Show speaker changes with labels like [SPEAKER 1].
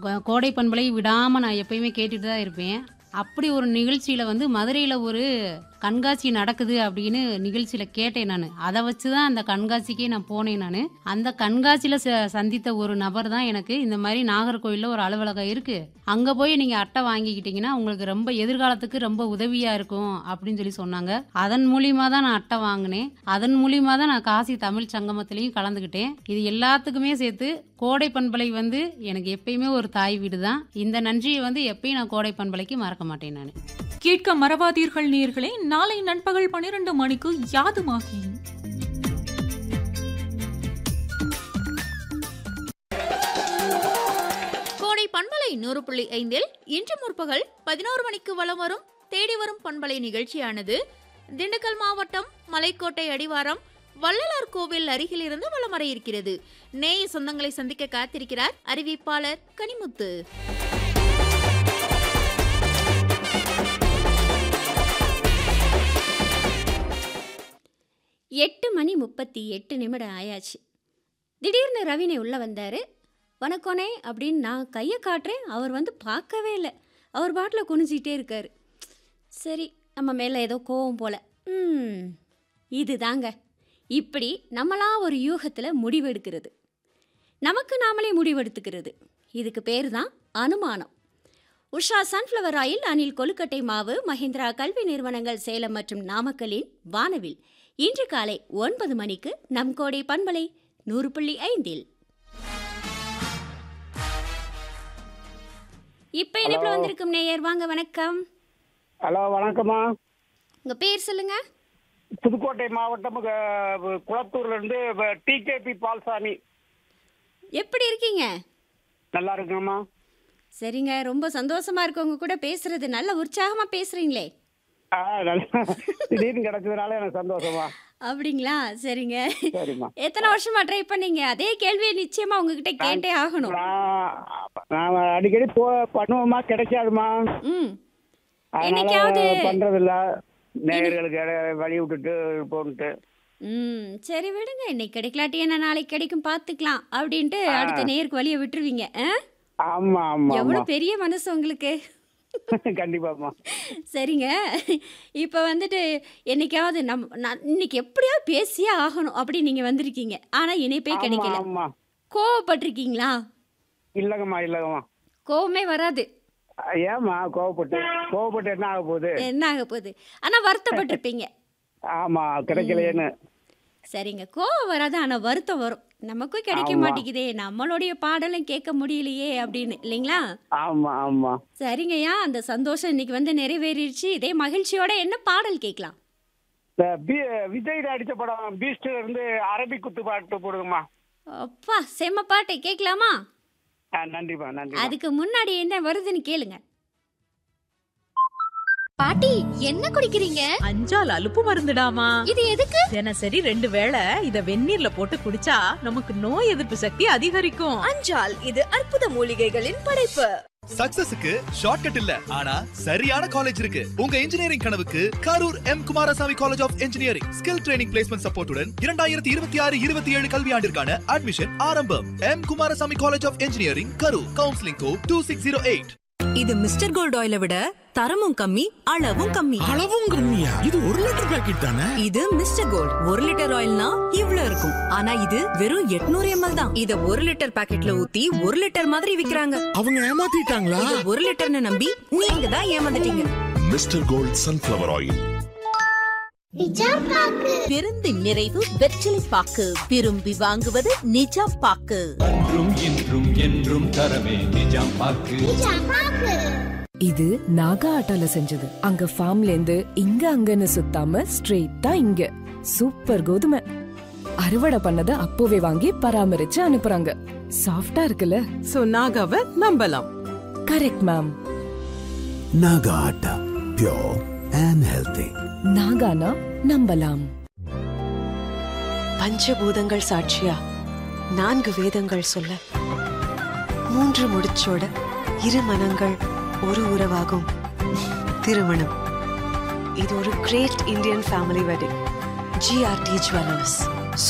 [SPEAKER 1] கோ- கோடை பண்பலை விடாமல் நான் எப்பயுமே கேட்டுட்டு தான் இருப்பேன் அப்படி ஒரு நிகழ்ச்சியில் வந்து மதுரையில் ஒரு கண்காட்சி நடக்குது அப்படின்னு நிகழ்ச்சியில் கேட்டேன் நான் அதை வச்சு தான் அந்த கண்காட்சிக்கே நான் போனேன் நான் அந்த கண்காட்சியில் ச- சந்தித்த ஒரு நபர் தான் எனக்கு இந்த மாதிரி நாகர்கோவிலில் ஒரு அலுவலகம் இருக்குது அங்கே போய் நீங்கள் அட்டை வாங்கிக்கிட்டீங்கன்னா உங்களுக்கு ரொம்ப எதிர்காலத்துக்கு ரொம்ப உதவியாக இருக்கும் அப்படின்னு சொல்லி சொன்னாங்க அதன் மூலியமாக தான் நான் அட்டை வாங்கினேன் அதன் மூலியமாக தான் நான் காசி தமிழ் சங்கமத்திலையும் கலந்துக்கிட்டேன் இது எல்லாத்துக்குமே சேர்த்து கோடை பண்பலை வந்து எனக்கு எப்பயுமே ஒரு தாய் வீடு தான் இந்த நன்றியை வந்து எப்பயும் நான் கோடை பண்பலைக்கு மறக்க மாட்டேன் நான்
[SPEAKER 2] கேட்க மறவாதீர்கள் நேர்களே நாளை நண்பகல் பனிரெண்டு மணிக்கு யாதுமாகி
[SPEAKER 3] கோடை பண்பலை நூறு புள்ளி ஐந்தில் இன்று முற்பகல் பதினோரு மணிக்கு வலம் வரும் தேடி வரும் பண்பலை நிகழ்ச்சியானது திண்டுக்கல் மாவட்டம் மலைக்கோட்டை அடிவாரம் வள்ளலார் கோவில் அருகில் இருந்து வலம் வர இருக்கிறது நேய சொந்தங்களை சந்திக்க காத்திருக்கிறார் அறிவிப்பாளர் கனிமுத்து
[SPEAKER 4] எட்டு மணி முப்பத்தி எட்டு நிமிடம் ஆயாச்சு திடீர்னு ரவினே உள்ளே வந்தார் வணக்கோனே அப்படின்னு நான் கையை காட்டுறேன் அவர் வந்து பார்க்கவே இல்லை அவர் பாட்டில் குனிஞ்சிட்டே இருக்கார் சரி நம்ம மேலே ஏதோ கோவம் போல ம் இதுதாங்க இப்படி நம்மளா ஒரு யூகத்தில் முடிவெடுக்கிறது நமக்கு நாமளே முடிவெடுத்துக்கிறது இதுக்கு பேர் தான் அனுமானம் உஷா சன்ஃப்ளவர் ஆயில் அணில் கொழுக்கட்டை மாவு மஹிந்திரா கல்வி நிறுவனங்கள் சேலம் மற்றும் நாமக்கலின் வானவில் இன்று காலை ஒன்பது மணிக்கு நம் கோடை பண்பலை நூறு புள்ளி ஐந்தில் இப்ப இணைப்புல வந்திருக்கும் நேயர் வாங்க வணக்கம்
[SPEAKER 5] ஹலோ வணக்கம்மா
[SPEAKER 4] உங்க பேர் சொல்லுங்க
[SPEAKER 5] புதுக்கோட்டை மாவட்டம் க- குளத்தூர்ல இருந்து டிகேபி பால்சாமி
[SPEAKER 4] எப்படி இருக்கீங்க
[SPEAKER 5] நல்லா இருக்குங்கம்மா
[SPEAKER 4] சரிங்க ரொம்ப சந்தோஷமா இருக்கு உங்க கூட பேசுறது நல்ல உற்சாகமா பேசுறீங்களே
[SPEAKER 5] ஆ நல்லா திடீர்னு கிடைச்சதுனால எனக்கு சந்தோஷமா
[SPEAKER 4] அப்படிங்களா சரிங்க
[SPEAKER 5] சரிம்மா
[SPEAKER 4] எத்தனை வருஷமா ட்ரை பண்ணீங்க அதே கேள்வியை நிச்சயமா உங்ககிட்ட கேட்டே ஆகணும்
[SPEAKER 5] நான் நான் அடிக்கடி போ பண்ணுவோமா கிடைக்காதுமா
[SPEAKER 4] ம்
[SPEAKER 5] அதனால
[SPEAKER 4] என்னைக்காவது
[SPEAKER 5] பண்றதில்ல நேயர்களுக்கு இட- வழி விட்டுட்டு போன்ட்டு
[SPEAKER 4] ம் சரி விடுங்க இன்னைக்கு கிடைக்கலாட்டி என்ன நாளைக்கு கிடைக்கும் பார்த்துக்கலாம் அப்படின்ட்டு அடுத்த நேருக்கு வழியை விட்டுருவீங்க ஆ?
[SPEAKER 5] ஆமா ஆமா ஆமா
[SPEAKER 4] எவ்வளவு பெரிய மனசு உங்களுக்கு
[SPEAKER 5] கண்டிப்பாம்மா
[SPEAKER 4] சரிங்க இப்போ வந்துட்டு என்னைக்காவது நம் நான் இன்னைக்கு எப்படியாவது பேசியே ஆகணும் அப்படி நீங்கள் வந்திருக்கீங்க ஆனால் இணைப்பே
[SPEAKER 5] ஆமா
[SPEAKER 4] கிடைக்கல
[SPEAKER 5] ஆமா
[SPEAKER 4] கோவப்பட்டிருக்கீங்களா
[SPEAKER 5] இல்லங்கம்மா இல்லங்கம்மா
[SPEAKER 4] கோவமே வராது
[SPEAKER 5] ஏம்மா கோவப்பட்டு கோவப்பட்டு என்ன ஆக போகுது
[SPEAKER 4] என்ன ஆக போகுது ஆனால் வருத்தப்பட்டிருப்பீங்க
[SPEAKER 5] ஆமா கிடைக்கலையேன்னு
[SPEAKER 4] சரிங்க கோவம் வராது ஆனால் வருத்தம் வரும் நமக்கும் கிடைக்க
[SPEAKER 5] ஆமா.
[SPEAKER 4] மாட்டேங்குதே நம்மளுடைய பாடலும் கேட்க முடியலையே அப்படின்னு இல்லைங்களா
[SPEAKER 5] ஆமா ஆமா
[SPEAKER 4] சரிங்கய்யா அந்த சந்தோஷம் இன்னைக்கு வந்து நிறைவேறிடுச்சு இதே மகிழ்ச்சியோட என்ன பாடல் கேட்கலாம்
[SPEAKER 5] இந்த பி- விஜய் நடிச்ச படம் பீஸ்ட்ல இருந்து அரபிக் குத்து பாட்டு போடுங்கம்மா
[SPEAKER 4] அப்பா செம்ம பாட்டை கேட்கலாமா
[SPEAKER 5] ஆ, நன்றிம்மா நன்றி
[SPEAKER 4] அதுக்கு முன்னாடி என்ன வருதுன்னு கேளுங்க
[SPEAKER 3] பாட்டி என்ன குடிக்கிறீங்க
[SPEAKER 6] அஞ்சால் அலுப்பு மருந்துடாமா
[SPEAKER 3] இது எதுக்கு
[SPEAKER 6] தினசரி ரெண்டு வேளை இத வெந்நீர்ல போட்டு குடிச்சா நமக்கு நோய் எதிர்ப்பு சக்தி அதிகரிக்கும்
[SPEAKER 7] அஞ்சால் இது அற்புத மூலிகைகளின் படைப்பு
[SPEAKER 8] சக்சஸுக்கு ஷார்ட்கட் இல்ல ஆனா சரியான காலேஜ் இருக்கு உங்க இன்ஜினியரிங் கனவுக்கு Karur M Kumarasamy college of engineering skill training placement சப்போர்ட்டுடன் இரண்டாயிரத்தி இருபத்தி ஆறு இருபத்தி ஏழு கல்வியாண்டிற்கான அட்மிஷன் ஆரம்பம் M Kumarasamy college of engineering Karur counselling code two six zero eight
[SPEAKER 7] இது மிஸ்டர் கோல்ட் ஆயில விட தரமும் கம்மி அளவும் கம்மி
[SPEAKER 9] அளவும் கம்மியா இது ஒரு லிட்டர் பாக்கெட் தானே
[SPEAKER 7] இது மிஸ்டர் கோல்ட் ஒரு லிட்டர் ஆயில்னா இவ்ளோ இருக்கும் ஆனா இது வெறும் 800 எம்எல் தான் இத ஒரு லிட்டர் பாக்கெட்ல ஊத்தி ஒரு லிட்டர் மாதிரி விக்கிறாங்க
[SPEAKER 9] அவங்க ஏமாத்திட்டாங்களா
[SPEAKER 7] இத ஒரு லிட்டர்னு நம்பி நீங்க தான் ஏமாந்துட்டீங்க
[SPEAKER 9] மிஸ்டர் கோல்ட் சன்ஃபிளவர் ஆயில்
[SPEAKER 6] பெருந்து நிறைவு வெற்றிலை பாக்கு விரும்பி வாங்குவது நிஜாம் பாக்கு
[SPEAKER 10] என்றும் இன்றும் என்றும் தரவே நிஜாம் பாக்கு
[SPEAKER 11] இது நாகா ஆட்டால செஞ்சது அங்க ஃபார்ம்ல இருந்து இங்க அங்கன்னு சுத்தாம ஸ்ட்ரெயிட்டா இங்க சூப்பர் கோதுமை அறுவடை பண்ணத அப்போவே வாங்கி பராமரிச்சு அனுப்புறாங்க சாஃப்டா இருக்குல்ல
[SPEAKER 6] சோ நாகாவை நம்பலாம்
[SPEAKER 11] correct ma'am
[SPEAKER 9] Naga atta pure and healthy
[SPEAKER 11] நாகானா நம்பலாம்
[SPEAKER 7] பஞ்சபூதங்கள் சாட்சியா நான்கு வேதங்கள் சொல்ல மூன்று முடிச்சோட இரு மனங்கள் ஒரு உறவாகும் திருமணம் இது ஒரு great Indian family wedding G R T jewellers